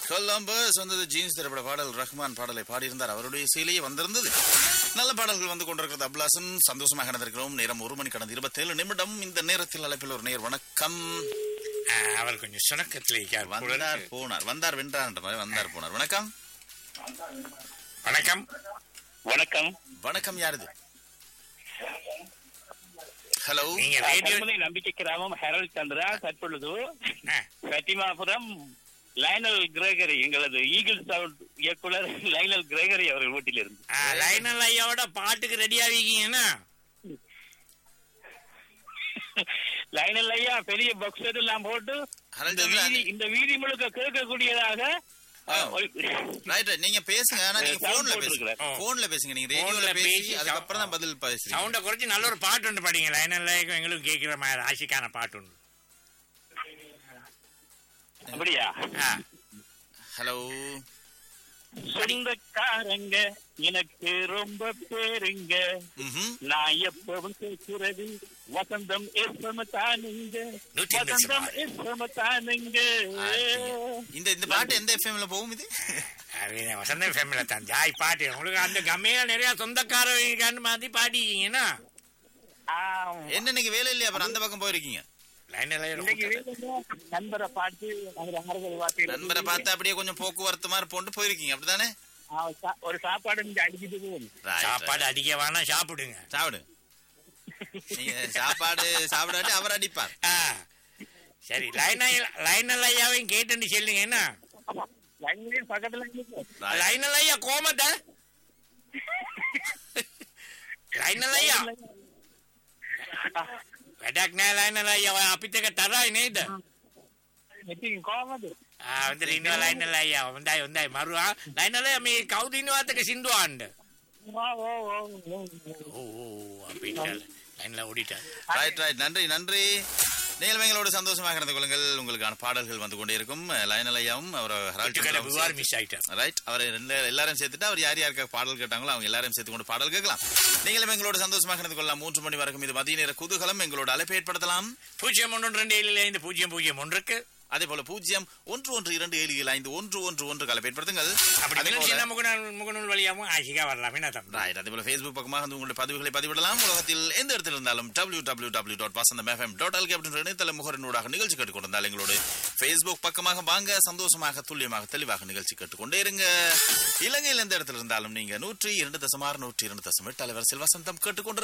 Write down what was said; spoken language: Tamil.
கொலம்பஸ் வந்தது ஜீன்ஸ் திரைப்பட பாடல் ரஹ்மான் பாடலை பாடியிருந்தார் அவருடைய இசையிலேயே வந்திருந்தது நல்ல பாடல்கள் வந்து கொண்டிருக்கிறது அப்லாசன் சந்தோஷமாக நடந்திருக்கிறோம் நேரம் ஒரு மணி கடந்த இருபத்தேழு நிமிடம் இந்த நேரத்தில் அழைப்பில் ஒரு நேர் வணக்கம் ஆ, அவர் கொஞ்சம் சுணக்கத்தில் இருக்கார் போல வந்தார் இருக்கு. போனார் வந்தார் வென்றார்ன்ற மாதிரி வந்தார் போனார் வணக்கம் வணக்கம் வணக்கம் வணக்கம் யாருது ஹலோ நீங்க ரேடியோ கல்முனை நம்பிக்கை கிராமம் ஹெரல் சந்திரா தற்பொழுது ஆ, சத்திமாபுரம் லைனல் கிரேகரி எங்களது ஈகிள் சவுண்ட் இயக்குனர் லைனல் கிரேகரி அவர்கள் வீட்டில் இருந்து ஆ, லைனல் ஐயாவோட பாட்டுக்கு ரெடி ஆகிக்கீங்கன்னா லைனல் ஐயா பெரிய பாக்ஸ் எல்லாம் போட்டு ஹரல் இந்த சந்திரா, வீதி இந்த வீதி முழுக்க கேட்கக்கூடியதாக ஆ. ஒரு- ரைட் ரைட் நீங்க பேசுங்க ஆனா நீங்க Sound போன்ல பேசுங்க போட்டிருக்கிறார். போன்ல பேசுங்க நீங்க ரேடியோல Phoneல பேசி பேசி அதுக்கப்புறம் தான் பதில் பேசுறீங்க சவுண்ட குறைச்சு நல்ல ஒரு பாட்டு ஒன்று படிங்க லைனல் ஐயாக்கும் எங்களுக்கு கேட்கிற மாதிரி ஆசிக்கான பாட்டு ஒன்று அப்படியா ஆ, ஹலோ சொந்தக்காரங்க எனக்கு ரொம்ப பேருங்க ம்ஹும். நான் எப்பவும் கேட்கிறது வசந்தம் எஸ்எம் தானுங்க நூற்றி எண்பது வசந்தம் சுமார். எஸ்எம் தானுங்க இந்த இந்த பாட்டு எந்த எஃப்எம்ல போகும் இது அது வசந்த ஃபேமிலியில தான் ஜாய் பாட்டு உங்களுக்கு அந்த கம்மியா நிறைய சொந்தக்காரங்க மாதிரி பாடிக்கீங்கன்னா ஆம். என்ன இன்னைக்கு வேலை இல்லையா அப்புறம் அந்த பக்கம் போயிருக்கீங்க லைனல் இன்னைக்கு ஐயா வீட்டுல நண்பரை பார்த்து அவர் ஆறுதல் வார்த்தை நண்பரை பார்த்து அப்படியே கொஞ்சம் போக்குவரத்து மாதிரி போட்டு போயிருக்கீங்க அப்படிதானே ஆ, சா- ஒரு சாப்பாடு இங்க அடிக்கிட்டு போகும் Right, சாப்பாடு right. அடிக்க வேணாம் சாப்பிடுங்க சாப்பிடு நீங்க சாப்பாடு சாப்பிடாட்டி அவர் அடிப்பார் ஆ, சரி லைனல் லைனல் ஐயாவையும் கேட்டுன்னு சொல்லுங்க என்ன லைன்லயும் பக்கத்துல இருக்கு. Right. லைனல் ஐயா கோமத லைනල් අයියා වැඩක් නෑ ලයිනල් අයියා ඔය අපිත් එක තරයි නේද ඉතින් කොහමද ආ හොඳට ඉන්නවා ලයිනල් අයියා හොඳයි හොඳයි මරුවා ලයිනල් අයියා මේ කවුද ඉන්නවත් එක සින්දු ආන්න ஆ, ஓ, ஓ, ஓ, ஓ. ඕ ඕ අපිට ලයිනල් ඔඩිට ரைட் ரைட் நன்றி நன்றி நீங்கள் எங்களோடு சந்தோஷமாக இருந்து கொள்ளுங்கள் உங்களுக்கான பாடல்கள் வந்து கொண்டே இருக்கும் லயனல் ஐயாவும் அவர் ஹரால் கட சந்திராவும் விவார் மிஸ் ஆயிட்டார் ரைட் அவர் ரெண்டு எல்லாரும் சேர்த்துட்டு அவர் யார் யாருக்கு பாடல் கேட்டாங்களோ அவங்க எல்லாரும் சேர்த்து கொண்டு பாடல் கேட்கலாம் நீங்களும் எங்களோடு சந்தோஷமாக இருந்து கொள்ளலாம் மூன்று மணி வரைக்கும் இது மதிய நேர குதூகலம் எங்களோட அழைப்பு ஏற்படுத்தலாம் பூஜ்ஜியம் ஒன்று ரெண்டு ஏழு ஐந்து பூஜ்ஜியம் பூஜ்ஜியம் ஒன்றுக்கு அதே போல பூஜ்ஜியம் ஒன்று ஒன்று இரண்டு ஏழு ஏழு ஐந்து ஒன்று ஒன்று ஒன்று அழைப்பு ஏற்படுத்துங்கள் அப்படி அதே மேலும் போல சின்ன முகநூல் முகநூல் வழியாகவும் ஆசிகா வரலாம் என்ன தம்பி ரைட் அதே போல ஃபேஸ்புக் பக்கமாக வந்து உங்களுடைய பதிவுகளை பதிவிடலாம் உலகத்தில் எந்த இடத்தில் இருந்தாலும் W W W dot Vasantham FM dot LK அப்படின்ற இணையதள முகரனூடாக நிகழ்ச்சி கேட்டுக்கொண்டிருந்தால் எங்களோட ஃபேஸ்புக் பக்கமாக வாங்க சந்தோஷமாக துல்லியமாக தெளிவாக நிகழ்ச்சி கேட்டுக்கொண்டே இருங்க இலங்கையில் எந்த இடத்துல இருந்தாலும் நீங்க நூற்றி இரண்டு தசம் ஆறு நூற்றி இரண்டு தசம் எட்டு அலைவரிசையில் வசந்தம் கேட்டுக்கொண்டு